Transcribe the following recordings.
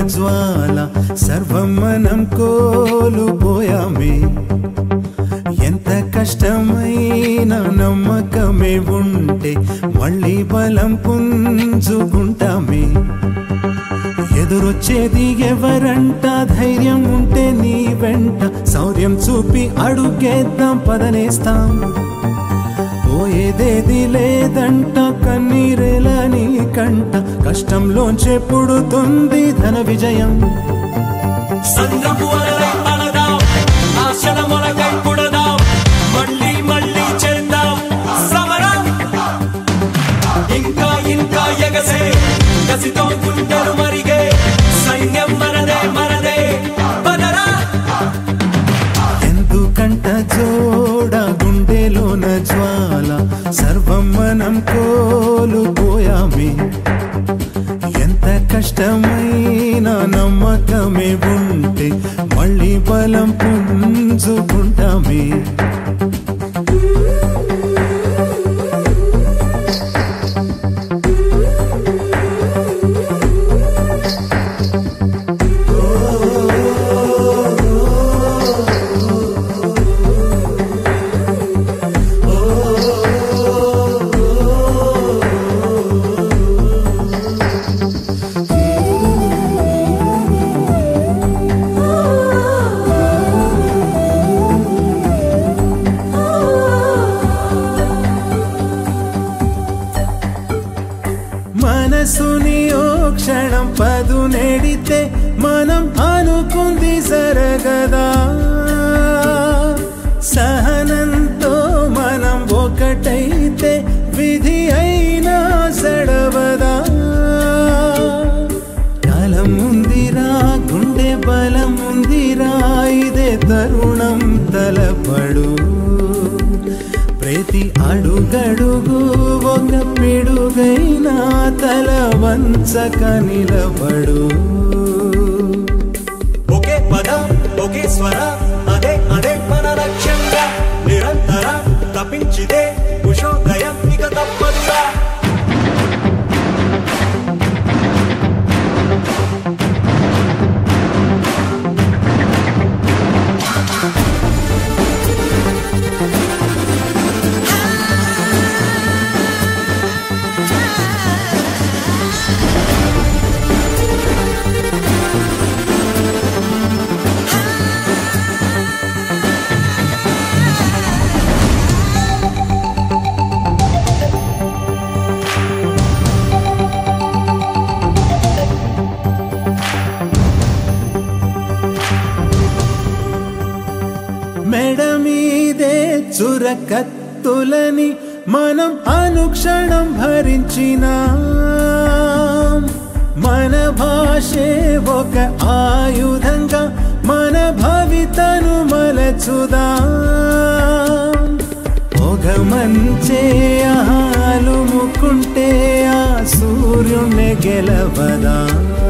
జ్వాల సర్వం మనం కోల్పోయామే ఎంత కష్టమైన నమ్మకమే ఉంటే మళ్ళీ బలం పుంజుకుంటామే ఎదురొచ్చేది ఎవరంట ధైర్యం ఉంటే నీ వెంట శౌర్యం చూపి అడుగేద్దాం పదనేస్తాం పోయేదేది లేదంట కన్నీరేలా నీ కంట కష్టంలోంచే పుడుతుంది ధన విజయం సంద్రపు అలలై అలదాం ఆశల మొలకై పుడదాం మళ్ళీ మళ్ళీ చేద్దాం సమరం ఇంకా ఇంకా ఎగసే కసితో గుండెలు మరిగే సైన్యం మనదే మనదే బదరా ఎందుకంట జోడ గుండెలోన జ్వాల సర్వం మనం కోల్పోయామే ఎంత కష్టమైన నమ్మకమే ఉంటే మళ్ళీ బలం పుంజుకుంటామే మనసుని ఓ క్షణం పదు నెడితే మనం అనుకుంది సరగదా సహనంతో మనం ఒకటైతే విధి అయినా సడవదా కాలం ఉందిరా గుండె బలం ఉందిరా ఇదే తరుణం తలపడు ప్రతి అడుగడుగు ఒక పిడుగైనా తల వంచక నిలబడు ఒకే పద ఒకే స్వర అదే అదే మన లక్ష్యంగా నిరంతర తప్పించితే ఉషోదయం ఇక తప్పదురా మెడ మీదే చురకత్తులని మనం అనుక్షణం భరించిన మన భాషే ఒక ఆయుధంగా మన భవితను మలచుదా పొగ మంచే ఆలుముకుంటే ఆ సూర్యుని గెలవదా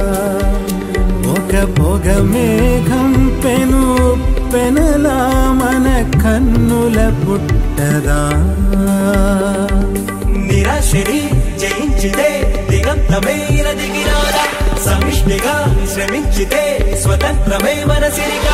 ఒక పొగ మేఘం పెను పెనలా మన కన్నుల పుట్టదా నిరాశని జయించితే దిగంతమైన దిగిరారా సమిష్టిగా శ్రమించితే స్వతంత్రమే మన సిరిగా